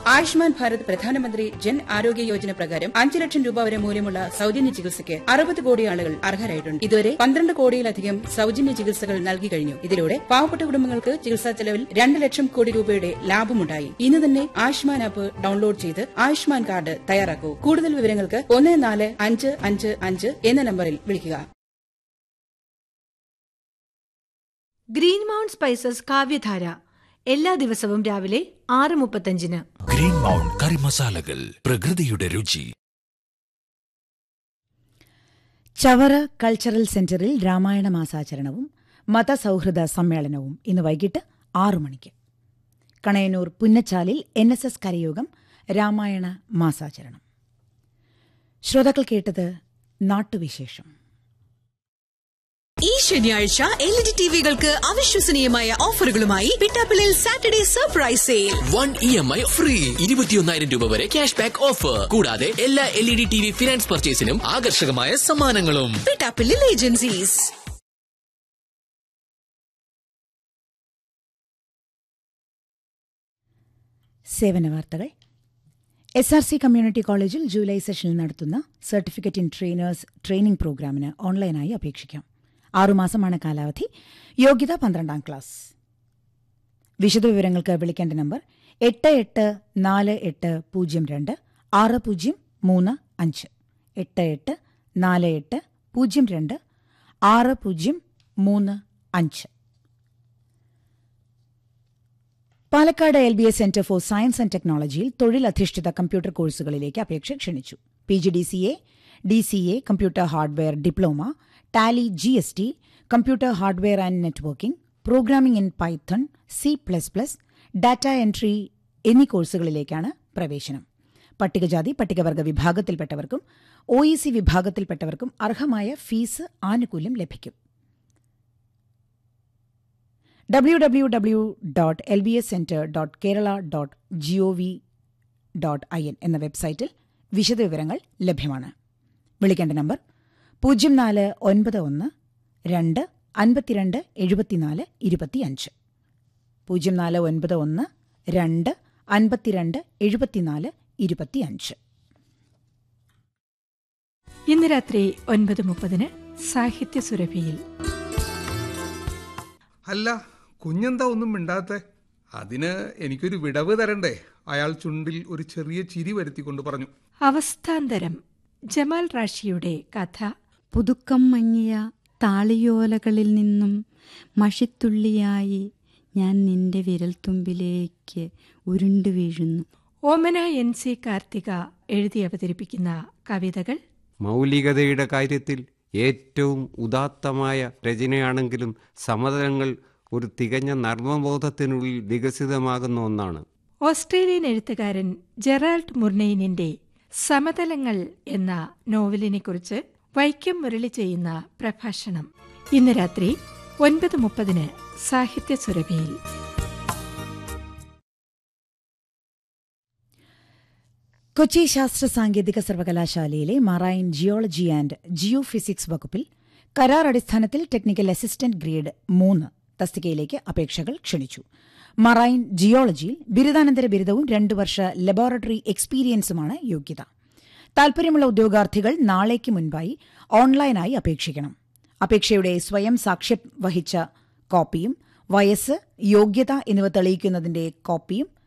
ആയുഷ്മാൻ ഭാരത് പ്രധാനമന്ത്രി ജൻ ആരോഗ്യ യോജന പ്രകാരം അഞ്ച് ലക്ഷം രൂപ വരെ മൂല്യമുള്ള സൌജന്യ ചികിത്സയ്ക്ക് അറുപത് കോടി ആളുകൾ അർഹരായിട്ടുണ്ട് ഇതുവരെ പന്ത്രണ്ട് കോടിയിലധികം സൌജന്യ ചികിത്സകൾ നൽകി കഴിഞ്ഞു ഇതിലൂടെ പാവപ്പെട്ട കുടുംബങ്ങൾക്ക് ചികിത്സാ ചെലവിൽ രണ്ട് ലക്ഷം കോടി രൂപയുടെ ലാഭമുണ്ടായി ഇന്ന് തന്നെ ആയുഷ്മാൻ ആപ്പ് ഡൌൺലോഡ് ചെയ്ത് ആയുഷ്മാൻ കാർഡ് തയ്യാറാക്കൂ കൂടുതൽ വിവരങ്ങൾക്ക് ഒന്ന് നാല് അഞ്ച് അഞ്ച് അഞ്ച് എന്ന നമ്പറിൽ വിളിക്കുക ഗ്രീൻ മൗണ്ട് സ്പൈസസ് കാവ്യധാര എല്ലാ ദിവസവും രാവിലെ ആറ് മുപ്പത്തഞ്ചിന് ഗ്രീൻ മൗണ്ട് കറി മസാലകൾ പ്രകൃതിയുടെ രുചി ചവറ കൾച്ചറൽ സെന്ററിൽ രാമായണ മാസാചരണവും മതസൗഹൃദ സമ്മേളനവും ഇന്ന് വൈകിട്ട് ആറു മണിക്ക് കണയന്നൂർ പുന്നച്ചാലിൽ എൻ എസ് എസ് കരയോഗം രാമായണ മാസാചരണം ശ്രോതാക്കൾ കേട്ടത് നാട്ടുവിശേഷം ഈ ശനിയാഴ്ച എൽ ഇ ഡി ടിവികൾക്ക് അവിശ്വസനീയമായ ഓഫറുകളുമായി പിട്ടാപ്പിളിൽ Saturday surprise sale one E M I free ഇരുപത്തിയൊന്നായിരം രൂപ വരെ ക്യാഷ് ബാക്ക് ഓഫർ കൂടാതെ എല്ലാ L E D T V finance പർച്ചേസിനും ആകർഷകമായ സമ്മാനങ്ങളും പിട്ടാപ്പിളിൽ ഏജൻസീസ് സേവന വാർത്തകൾ എസ് ആർ സി കമ്മ്യൂണിറ്റി കോളേജിൽ ജൂലൈ സെഷനിൽ നടത്തുന്ന സർട്ടിഫിക്കറ്റ് ഇൻ ട്രെയിനേഴ്സ് ട്രെയിനിംഗ് പ്രോഗ്രാമിന് ഓൺലൈനായി അപേക്ഷിക്കാം ആറുമാസമാണ് കാലാവധി യോഗ്യത പന്ത്രണ്ടാം ക്ലാസ് വിശദവിവരങ്ങൾക്ക് വിളിക്കേണ്ട നമ്പർ എട്ട് എട്ട് നാല് എട്ട് പൂജ്യം രണ്ട് ആറ് പൂജ്യം മൂന്ന് അഞ്ച് എട്ട് എട്ട് നാല് എട്ട് പൂജ്യം രണ്ട് ആറ് പൂജ്യം മൂന്ന് അഞ്ച് Palakkad L B S centre for science and ടെക്നോളജിയിൽ തൊഴിലധിഷ്ഠിത കമ്പ്യൂട്ടർ കോഴ്സുകളിലേക്ക് അപേക്ഷ ക്ഷണിച്ചു P G D C A D C A computer hardware diploma tally G S T computer hardware and networking programming in python C plus plus data entry എന്നീ കോഴ്സുകളിലേക്കാണ് പ്രവേശനം പട്ടികജാതി പട്ടികവർഗ വിഭാഗത്തിൽപ്പെട്ടവർക്കും ഒ ഇ സി വിഭാഗത്തിൽപ്പെട്ടവർക്കും അർഹമായ ഫീസ് ആനുകൂല്യം ലഭിക്കും W W W dot L B S centre dot Kerala dot G O V dot I N എന്ന വെബ്സൈറ്റിൽ വിശദവിവരങ്ങൾ ലഭ്യമാണ് വിളിക്കേണ്ട നമ്പർ പൂജ്യം നാല് ഒൻപത് ഒന്ന് രണ്ട് അൻപത്തിരണ്ട് എഴുപത്തിനാല് ഇരുപത്തിയഞ്ച് പൂജ്യം നാല് ഒൻപത് ഒന്ന് രണ്ട് അൻപത്തിരണ്ട് എഴുപത്തിനാല് ഇരുപത്തിയഞ്ച് ഇന്ന് രാത്രി ഒൻപത് മുപ്പതിന് സാഹിത്യ സുരഭിയിൽ അല്ല കുഞ്ഞെന്താ ഒന്നും മിണ്ടാത്തെ അതിന് എനിക്കൊരു വിടവ് തരണ്ടേ അയാൾ ചുണ്ടിൽ ഒരു ചെറിയ ചിരി വരുത്തിക്കൊണ്ട് പറഞ്ഞു അവസ്ഥാന്തരം ജമാൽ റാഷിയുടെ കഥ പുതുക്കം മങ്ങിയ താളിയോലകളിൽ നിന്നും മഷിത്തുള്ളിയായി ഞാൻ നിന്റെ വിരൽത്തുമ്പിലേക്ക് ഉരുണ്ടു വീഴുന്നു ഓമന എൻ സി കാർത്തിക എഴുതി അവതരിപ്പിക്കുന്ന കവിതകൾ മൗലികതയുടെ കാര്യത്തിൽ ഏറ്റവും ഉദാത്തമായ രചനയാണെങ്കിലും സമതലങ്ങൾ ഒരു തികഞ്ഞ നർമ്മബോധത്തിനുള്ളിൽ വികസിതമാകുന്ന ഒന്നാണ് ഓസ്ട്രേലിയൻ എഴുത്തുകാരൻ ജെറാൾഡ് മുർനെയിനിന്റെ സമതലങ്ങൾ എന്ന നോവലിനെക്കുറിച്ച് വൈക്കം മുരളി ചെയ്യുന്ന പ്രഭാഷണം ഇന്ന് രാത്രി ഒൻപത് മുപ്പതിന് സാഹിത്യ സുരഭിയിൽ കൊച്ചി ശാസ്ത്ര സാങ്കേതിക സർവകലാശാലയിലെ marine geology and geophysics വകുപ്പിൽ കരാർ അടിസ്ഥാനത്തിൽ ടെക്നിക്കൽ അസിസ്റ്റന്റ് ഗ്രേഡ് മൂന്ന് തസ്തികയിലേക്ക് അപേക്ഷകൾ ക്ഷണിച്ചു മറൈൻ ജിയോളജിയിൽ ബിരുദാനന്തര ബിരുദവും രണ്ടു വർഷ ലബോറട്ടറി എക്സ്പീരിയൻസുമാണ് യോഗ്യത താൽപര്യമുള്ള ഉദ്യോഗാർത്ഥികൾ നാളേക്ക് മുൻപായി ഓൺലൈനായി അപേക്ഷിക്കണം അപേക്ഷയുടെ സ്വയം സാക്ഷ്യം വഹിച്ച കോപ്പിയും വയസ്സ് യോഗ്യത എന്നിവ തെളിയിക്കുന്നതിന്റെ കോപ്പിയും